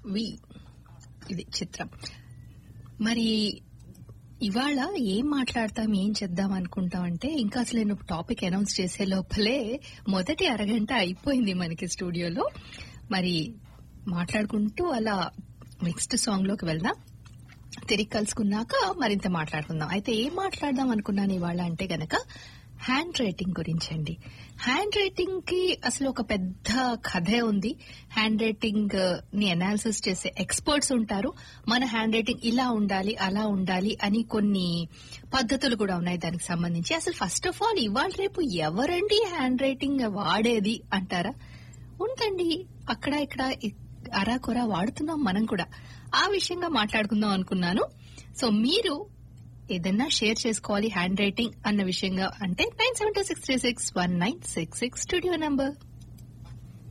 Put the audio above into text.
వి ఇది చిత్రం మరి ఇవాళ ఏం మాట్లాడతాం ఏం చేద్దాం అనుకుంటాం అంటే ఇంకా అసలు నేను టాపిక్ అనౌన్స్ చేసే లోపలే మొదటి అరగంట అయిపోయింది మనకి స్టూడియోలో మరి మాట్లాడుకుంటూ అలా నెక్స్ట్ సాంగ్ లోకి వెళ్దాం తిరిగి కలుసుకున్నాక మరింత మాట్లాడుకుందాం అయితే ఏం మాట్లాడదాం అనుకున్నాను ఇవాళ అంటే గనక హ్యాండ్ రైటింగ్ గురించి అండి హ్యాండ్ రైటింగ్ కి అసలు ఒక పెద్ద కథే ఉంది హ్యాండ్ రైటింగ్ ని అనాలిసిస్ చేసే ఎక్స్పర్ట్స్ ఉంటారు మన హ్యాండ్ రైటింగ్ ఇలా ఉండాలి అలా ఉండాలి అని కొన్ని పద్ధతులు కూడా ఉన్నాయి దానికి సంబంధించి అసలు ఫస్ట్ ఆఫ్ ఆల్ ఇవాళ రేపు ఎవరండి హ్యాండ్ రైటింగ్ వాడేది అంటారా ఉందండి అక్కడ ఇక్కడ అరాకొరా వాడుతున్నాం మనం కూడా ఆ విషయంగా మాట్లాడుకుందాం అనుకున్నాను సో మీరు ఏదన్నా షేర్ చేసుకోవాలి హ్యాండ్ రైటింగ్ అన్న విషయంగా అంటే nine seven two six three six one nine six six studio number